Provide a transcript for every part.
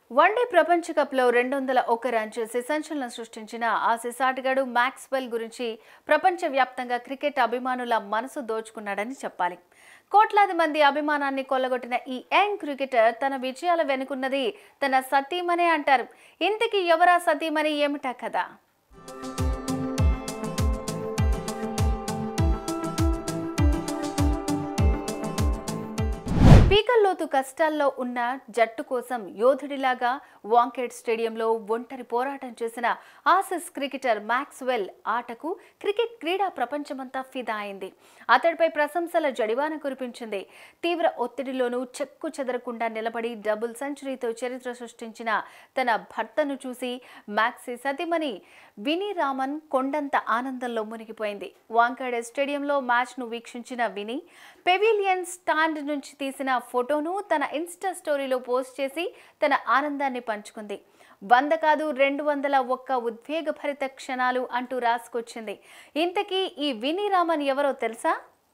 one day ప్రపంచ కప్లో రెండు వందల ఒక్క రన్ చేసి సంచలనం సృష్టించిన ఆసీస్ ఆటగాడు మ్యాక్స్వెల్ గురించి ప్రపంచవ్యాప్తంగా క్రికెట్ అభిమానుల మనసు దోచుకున్నాడని చెప్పాలి కోట్లాది మంది అభిమానాన్ని కొల్లగొట్టిన ఈ యంగ్ క్రికెటర్ తన విజయాల వెనుకున్నది తన సతీమనే అంటారు ఇంతకీ ఎవరా సతీమణి ఏమిటా కదా పీకల్లోతు కష్టాల్లో ఉన్న జట్టు కోసం యోధుడిలాగా వాంకేడ్ స్టేడియంలో ఒంటరి పోరాటం చేసిన ఆసిస్ క్రికెటర్ మ్యాక్స్వెల్ ఆటకు క్రికెట్ క్రీడా ప్రపంచమంతా ఫిదా అయింది అతడిపై ప్రశంసల జడివాన కురిపించింది తీవ్ర ఒత్తిడిలోనూ చెక్కు చెదరకుండా నిలబడి డబుల్ సెంచరీతో చరిత్ర సృష్టించిన తన భర్తను చూసి మ్యాక్సీ సతిమణి వినీ రామన్ కొండంత ఆనందంలో మునిగిపోయింది వాంకాడే స్టేడియంలో మ్యాచ్ను వీక్షించిన విని పెవిలియన్ స్టాండ్ నుంచి తీసిన ఫోటోను తన ఇన్స్టా స్టోరీలో పోస్ట్ చేసి తన ఆనందాన్ని పంచుకుంది వంద కాదు రెండు వందల ఒక్క ఉద్వేగభరిత క్షణాలు అంటూ రాసుకొచ్చింది ఇంతకీ ఈ వినీ రామన్ ఎవరో తెలుసా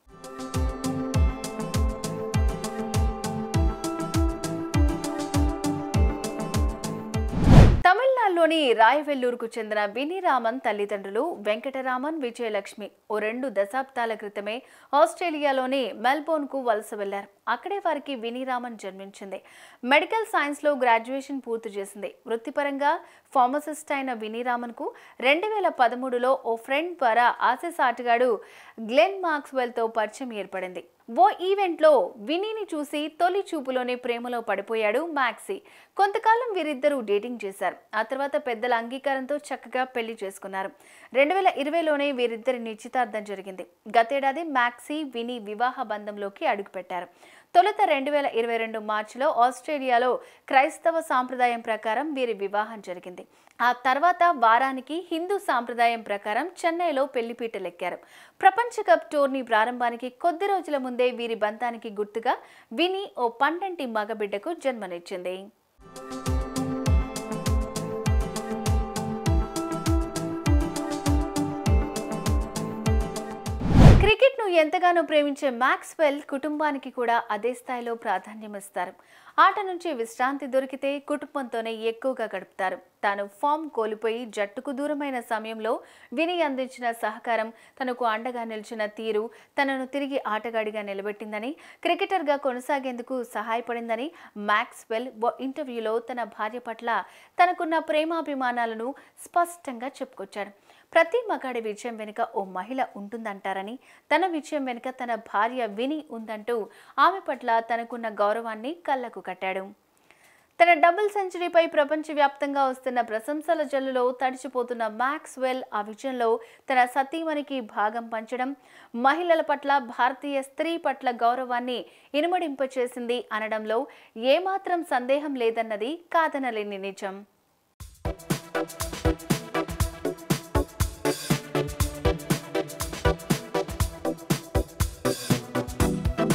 తమిళనాడులోని రాయవెల్లూరుకు చెందిన వినిరామన్ తల్లిదండ్రులు వెంకటరామన్ విజయలక్ష్మి ఓ రెండు దశాబ్దాల క్రితమే ఆస్ట్రేలియాలోని మెల్బోర్న్కు వలస వెళ్లారు అక్కడే వారికి వినిరామన్ జన్మించింది మెడికల్ సైన్స్లో గ్రాడ్యుయేషన్ పూర్తి చేసింది వృత్తిపరంగా ఫార్మసిస్ట్ అయిన వినీరామన్కు రెండు వేల పదమూడులో ఓ ఫ్రెండ్ ద్వారా ఆసిస్ ఆటగాడు గ్లెన్ మార్క్స్వెల్తో పరిచయం ఏర్పడింది ఓ ఈవెంట్లో వినీని చూసి తొలి చూపులోనే ప్రేమలో పడిపోయాడు మ్యాక్సీ కొంతకాలం వీరిద్దరూ డేటింగ్ చేశారు ఆ తర్వాత పెద్దల అంగీకారంతో చక్కగా పెళ్లి చేసుకున్నారు రెండు వేల ఇరవైలోనే వీరిద్దరి నిశ్చితార్థం జరిగింది గతేడాది మ్యాక్సీ వినీ వివాహ బంధంలోకి అడుగుపెట్టారు తొలుత రెండు వేల ఇరవై రెండు మార్చిలో ఆస్ట్రేలియాలో క్రైస్తవ సాంప్రదాయం ప్రకారం వీరి వివాహం జరిగింది ఆ తర్వాత వారానికి హిందూ సాంప్రదాయం ప్రకారం చెన్నైలో పెళ్లిపీటలెక్కారు ప్రపంచ కప్ టోర్నీ ప్రారంభానికి కొద్ది రోజుల ముందే వీరి బంధానికి గుర్తుగా విని ఓ పండంటి మగబిడ్డకు జన్మనిచ్చింది క్రికెట్ను ఎంతగానో ప్రేమించే మ్యాక్స్వెల్ కుటుంబానికి కూడా అదే స్థాయిలో ప్రాధాన్యమిస్తారు ఆట నుంచి విశ్రాంతి దొరికితే కుటుంబంతోనే ఎక్కువగా గడుపుతారు తాను ఫామ్ కోల్పోయి జట్టుకు దూరమైన సమయంలో విని అందించిన సహకారం తనకు అండగా నిలిచిన తీరు తనను తిరిగి ఆటగాడిగా నిలబెట్టిందని క్రికెటర్గా కొనసాగేందుకు సహాయపడిందని మ్యాక్స్వెల్ ఓ ఇంటర్వ్యూలో తన భార్య పట్ల తనకున్న ప్రేమాభిమానాలను స్పష్టంగా చెప్పుకొచ్చాడు ప్రతి మగాడి విజయం వెనుక ఓ మహిళ ఉంటుందంటారని తన విజయం వెనుక తన భార్య విని ఉందంటూ ఆమె పట్ల తనకున్న గౌరవాన్ని కళ్ళకు కట్టాడు తన డబుల్ సెంచరీపై ప్రపంచవ్యాప్తంగా వస్తున్న ప్రశంసల జల్లులో తడిచిపోతున్న మ్యాక్స్వెల్ ఆ విజయంలో తన సతీమణికి భాగం పంచడం మహిళల పట్ల భారతీయ స్త్రీ పట్ల గౌరవాన్ని ఇనుమడింపచేసింది అనడంలో ఏమాత్రం సందేహం లేదన్నది కాదనలేని నిజం